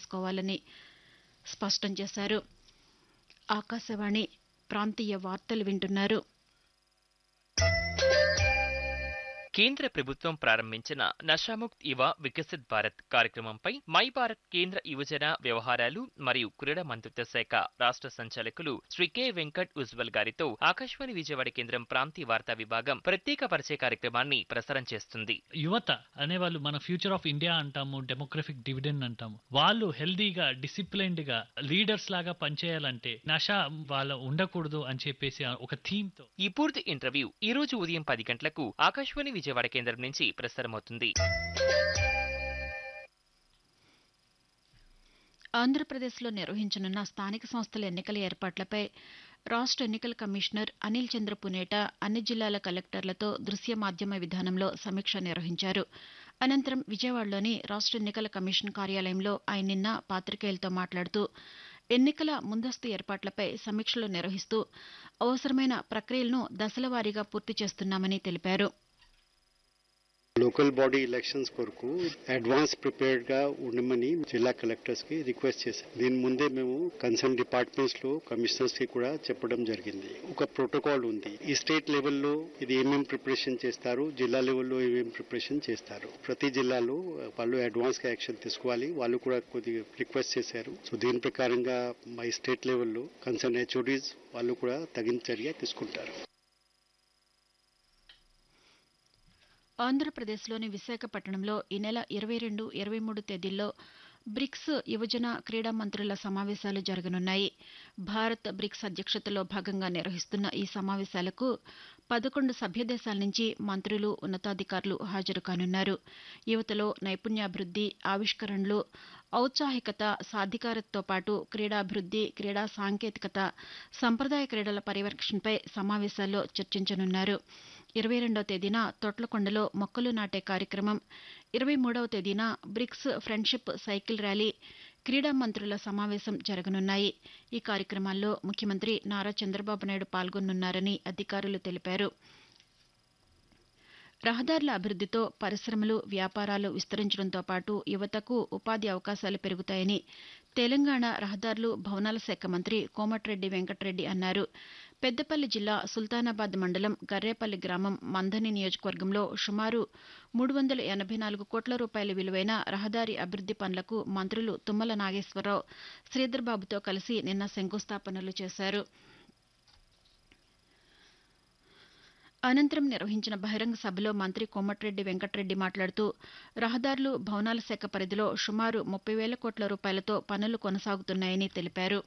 చేసుకోవాలని స్పష్టం చేశారు ఆకాశవాణి ప్రాంతీయ వార్తలు వింటున్నారు కేంద్ర ప్రభుత్వం ప్రారంభించిన నషాముక్త్ యువ వికసిత్ భారత్ కార్యక్రమంపై మై భారత్ కేంద్ర యువజన వ్యవహారాలు మరియు క్రీడా మంత్రిత్వ శాఖ రాష్ట్ర సంచాలకులు శ్రీ కె వెంకట్ ఉజ్వల్ గారితో ఆకాశవాణి విజయవాడ కేంద్రం ప్రాంతీయ వార్తా విభాగం ప్రత్యేక పరిచయ కార్యక్రమాన్ని ప్రసారం చేస్తుంది యువత అనేవాళ్ళు మన ఫ్యూచర్ ఆఫ్ ఇండియా అంటాము డెమోగ్రఫిక్ డివిడెండ్ అంటాము వాళ్ళు హెల్దీగా డిసిప్లైన్డ్ గా లీడర్స్ లాగా పనిచేయాలంటే నష వాళ్ళ ఉండకూడదు అని చెప్పేసి ఒక థీమ్ తో ఈ పూర్తి ఇంటర్వ్యూ ఈ రోజు ఉదయం పది గంటలకు ఆకాశవాణి విజయవాడ కేంద్రం నుంచి ప్రసారమవుతుంది ఆంధ్రప్రదేశ్లో నిర్వహించనున్న స్థానిక సంస్థల ఎన్నికల ఏర్పాట్లపై రాష్ట్ర ఎన్నికల కమిషనర్ అనిల్ చంద్ర పునేట అన్ని జిల్లాల కలెక్టర్లతో దృశ్య మాధ్యమ విధానంలో సమీక్ష నిర్వహించారు అనంతరం విజయవాడలోని రాష్ట్ర ఎన్నికల కమిషన్ కార్యాలయంలో ఆయన నిన్న పాతికేయులతో మాట్లాడుతూ ఎన్నికల ముందస్తు ఏర్పాట్లపై సమీక్షలు నిర్వహిస్తూ అవసరమైన ప్రక్రియలను దశలవారీగా పూర్తి చేస్తున్నామని తెలిపారు లోకల్ బాడీ ఎలక్షన్స్ కొరకు అడ్వాన్స్ ప్రిపేర్డ్ గా ఉండమని జిల్లా కలెక్టర్స్ కి రిక్వెస్ట్ చేశాం దీని ముందే మేము కన్సర్న్ డిపార్ట్మెంట్స్ లో కమిషనర్స్ కి కూడా చెప్పడం జరిగింది ఒక ప్రోటోకాల్ ఉంది ఈ స్టేట్ లెవెల్లో ఇది ఏమేమి ప్రిపరేషన్ చేస్తారు జిల్లా లెవెల్లో ఏమేమి ప్రిపరేషన్ చేస్తారు ప్రతి జిల్లాలో వాళ్ళు అడ్వాన్స్ గా యాక్షన్ తీసుకోవాలి వాళ్ళు కూడా కొద్దిగా రిక్వెస్ట్ చేశారు సో దీని ప్రకారంగా మా స్టేట్ లెవెల్లో కన్సర్న్ హెచ్ఓడీస్ వాళ్ళు కూడా తగిన చర్య తీసుకుంటారు ఆంధ్రప్రదేశ్లోని విశాఖపట్నంలో ఈ నెల ఇరవై రెండు ఇరవై మూడు తేదీల్లో బ్రిక్స్ యువజన క్రీడా మంత్రుల సమావేశాలు జరగనున్నాయి భారత్ బ్రిక్స్ అధ్యక్షతలో భాగంగా నిర్వహిస్తున్న ఈ సమావేశాలకు పదకొండు సభ్యదేశాల నుంచి మంత్రులు ఉన్నతాధికారులు హాజరు కానున్నారు యువతలో నైపుణ్యాభివృద్ది ఆవిష్కరణలు ఔత్సాహికత సాధికారతతో పాటు క్రీడాభివృద్ది క్రీడా సాంకేతికత సంప్రదాయ క్రీడల పర్యవేక్షణపై సమావేశాల్లో చర్చించనున్నారు ఇరవై రెండవ తేదీన తొట్లకొండలో మొక్కలు నాటే కార్యక్రమం ఇరవై మూడవ తేదీన బ్రిక్స్ ఫ్రెండ్షిప్ సైకిల్ ర్యాలీ క్రీడా మంత్రుల సమావేశం జరగనున్నాయి ఈ కార్యక్రమాల్లో ముఖ్యమంత్రి నారా చంద్రబాబు నాయుడు పాల్గొనున్నారని అధికారులు తెలిపారు రహదారుల అభివృద్దితో పరిశ్రమలు వ్యాపారాలు విస్తరించడంతో పాటు యువతకు ఉపాధి అవకాశాలు పెరుగుతాయని తెలంగాణ రహదారులు భవనాల శాఖ మంత్రి కోమటిరెడ్డి వెంకటరెడ్డి అన్నారు పెద్దపల్లి జిల్లా సుల్తానాబాద్ మండలం గర్రేపల్లి గ్రామం మందని నియోజకవర్గంలో సుమారు మూడు వందల ఎనభై నాలుగు కోట్ల రూపాయల విలువైన రహదారి అభివృద్ది పనులకు మంత్రులు తుమ్మల నాగేశ్వరరావు శ్రీధర్బాబుతో కలిసి నిన్న శంకుస్థాపనలు చేశారు అనంతరం నిర్వహించిన బహిరంగ సభలో మంత్రి కోమటిరెడ్డి వెంకటరెడ్డి మాట్లాడుతూ రహదారులు భవనాల శాఖ పరిధిలో సుమారు ముప్పై వేల కోట్ల రూపాయలతో పనులు కొనసాగుతున్నాయని తెలిపారు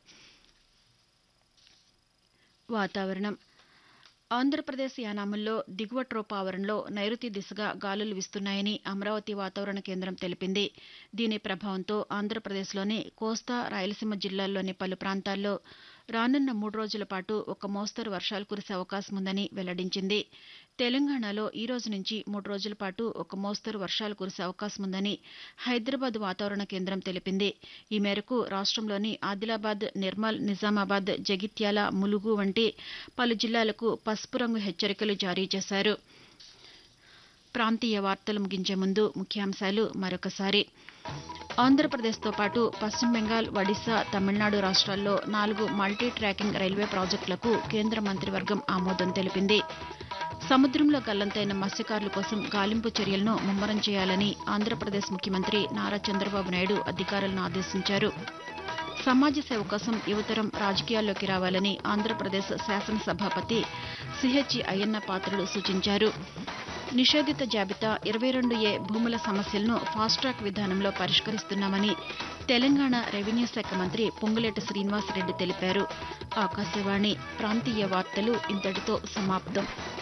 వాతావరణం ఆంధ్రప్రదేశ్ యానాముల్లో దిగువ ట్రోపావరణలో నైరుతి దిశగా గాలులు వీస్తున్నాయని అమరావతి వాతావరణ కేంద్రం తెలిపింది దీని ప్రభావంతో ఆంధ్రప్రదేశ్లోని కోస్తా రాయలసీమ జిల్లాల్లోని పలు ప్రాంతాల్లో రానున్న మూడు రోజుల పాటు ఒక మోస్తరు వర్షాలు కురిసే అవకాశం ఉందని వెల్లడించింది తెలంగాణలో ఈ రోజు నుంచి మూడు రోజుల పాటు ఒక మోస్తరు వర్షాలు కురిసే అవకాశం ఉందని హైదరాబాద్ వాతావరణ కేంద్రం తెలిపింది ఈ మేరకు రాష్ట్రంలోని ఆదిలాబాద్ నిర్మల్ నిజామాబాద్ జగిత్యాల ములుగు వంటి పలు జిల్లాలకు పసుపు రంగు హెచ్చరికలు జారీ చేశారు ప్రాంతీయ వార్తలు ముగించే ముందు ముఖ్యాంశాలు మరొకసారి ఆంధ్రప్రదేశ్తో పాటు పశ్చిమ బెంగాల్ ఒడిశా తమిళనాడు రాష్ట్రాల్లో నాలుగు మల్టీ ట్రాకింగ్ రైల్వే ప్రాజెక్టులకు కేంద్ర మంత్రివర్గం ఆమోదం తెలిపింది సముద్రంలో గల్లంతైన మత్స్యకారుల కోసం గాలింపు చర్యలను ముమ్మరం చేయాలని ఆంధ్రప్రదేశ్ ముఖ్యమంత్రి నారా చంద్రబాబు నాయుడు అధికారులను ఆదేశించారు సమాజ సేవ కోసం యువతరం రాజకీయాల్లోకి రావాలని ఆంధ్రప్రదేశ్ శాసనసభాపతి సిహెచ్ అయ్యన్న పాత్రుడు సూచించారు నిషేధిత జాబితా ఇరవై రెండు ఏ భూముల సమస్యలను ఫాస్ట్ ట్రాక్ విధానంలో పరిష్కరిస్తున్నామని తెలంగాణ రెవెన్యూ శాఖ మంత్రి పొంగులేటి శ్రీనివాసరెడ్డి తెలిపారు ఆకాశవాణి ప్రాంతీయ వార్తలు ఇంతటితో సమాప్తం